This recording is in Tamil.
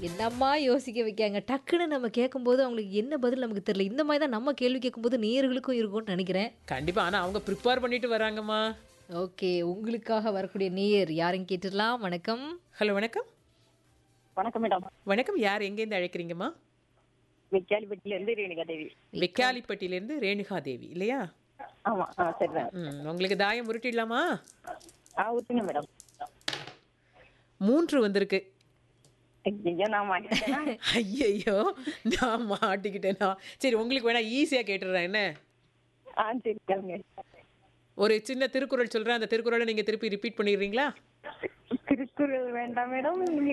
என்னம்மா யோசிக்க வைக்காங்க டக்குன்னு நம்ம கேட்கும்போது அவங்களுக்கு என்ன பதில் நமக்கு தெரியல இந்த மாதிரி தான் நம்ம கேள்வி கேட்கும்போது நேயர்களுக்கும் இருக்கும்னு நினைக்கிறேன் கண்டிப்பா ஆனா அவங்க ப்ரிப்பேர் பண்ணிட்டு வராங்கம்மா ஓகே உங்களுக்காக வரக்கூடிய நேயர் யாரும் கேட்டுடலாம் வணக்கம் ஹலோ வணக்கம் வணக்கம் மேடம் வணக்கம் யார் எங்கேருந்து அழைக்கிறீங்கம்மா வெக்காலிப்பட்டில இருந்து ரேணுகா தேவி வெக்காலிப்பட்டியிலேருந்து ரேணுகா தேவி இல்லையா ஆமா ஆ சரிதான் ம் உங்களுக்கு தாயம் உருட்டிடலாமா ஆ ஊத்துங்க மேடம் மூன்று வந்திருக்கு ஐயோ நான் மாட்டேன் ஐயையோ நான் மாட்டிக்கிட்டேனா சரி உங்களுக்கு வேணா ஈஸியாக கேட்டுடுறேன் என்ன ஆ சரி கேளுங்க ஒரு சின்ன திருக்குறள் சொல்கிறேன் அந்த திருக்குறளை நீங்கள் திருப்பி ரிப்பீட் பண்ணிடுறீங்களா திருக்குறள் வேண்டாம் மேடம் நீங்க